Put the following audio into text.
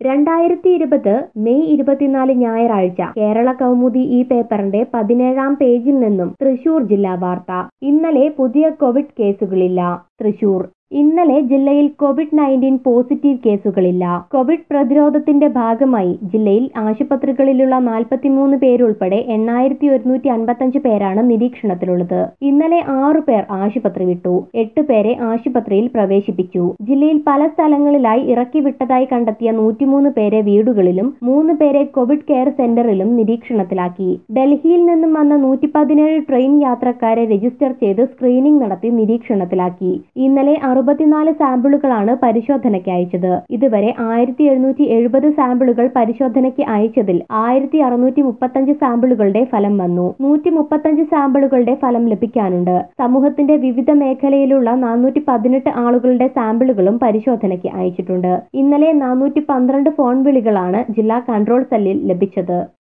രണ്ടായിരത്തി ഇരുപത് മെയ് ഇരുപത്തിനാല് ഞായറാഴ്ച കേരള കൗമുദി ഈ പേപ്പറിന്റെ പതിനേഴാം പേജിൽ നിന്നും തൃശൂർ ജില്ലാ വാർത്ത ഇന്നലെ പുതിയ കോവിഡ് കേസുകളില്ല തൃശൂർ ഇന്നലെ ജില്ലയിൽ കോവിഡ് നയൻറ്റീൻ പോസിറ്റീവ് കേസുകളില്ല കോവിഡ് പ്രതിരോധത്തിന്റെ ഭാഗമായി ജില്ലയിൽ ആശുപത്രികളിലുള്ള നാൽപ്പത്തിമൂന്ന് പേരുൾപ്പെടെ എണ്ണായിരത്തി ഒരുന്നൂറ്റി അൻപത്തഞ്ച് പേരാണ് നിരീക്ഷണത്തിലുള്ളത് ഇന്നലെ ആറു പേർ ആശുപത്രി വിട്ടു എട്ട് പേരെ ആശുപത്രിയിൽ പ്രവേശിപ്പിച്ചു ജില്ലയിൽ പല സ്ഥലങ്ങളിലായി ഇറക്കി വിട്ടതായി കണ്ടെത്തിയ നൂറ്റിമൂന്ന് പേരെ വീടുകളിലും മൂന്ന് പേരെ കോവിഡ് കെയർ സെന്ററിലും നിരീക്ഷണത്തിലാക്കി ഡൽഹിയിൽ നിന്നും വന്ന നൂറ്റി പതിനേഴ് ട്രെയിൻ യാത്രക്കാരെ രജിസ്റ്റർ ചെയ്ത് സ്ക്രീനിംഗ് നടത്തി നിരീക്ഷണത്തിലാക്കി ഇന്നലെ അറുപത്തിനാല് സാമ്പിളുകളാണ് പരിശോധനയ്ക്ക് അയച്ചത് ഇതുവരെ ആയിരത്തി എഴുന്നൂറ്റി എഴുപത് സാമ്പിളുകൾ പരിശോധനയ്ക്ക് അയച്ചതിൽ ആയിരത്തി അറുന്നൂറ്റി മുപ്പത്തഞ്ച് സാമ്പിളുകളുടെ ഫലം വന്നു നൂറ്റി മുപ്പത്തഞ്ച് സാമ്പിളുകളുടെ ഫലം ലഭിക്കാനുണ്ട് സമൂഹത്തിന്റെ വിവിധ മേഖലയിലുള്ള നാനൂറ്റി പതിനെട്ട് ആളുകളുടെ സാമ്പിളുകളും പരിശോധനയ്ക്ക് അയച്ചിട്ടുണ്ട് ഇന്നലെ നാനൂറ്റി പന്ത്രണ്ട് ഫോൺ വിളികളാണ് ജില്ലാ കൺട്രോൾ സെല്ലിൽ ലഭിച്ചത്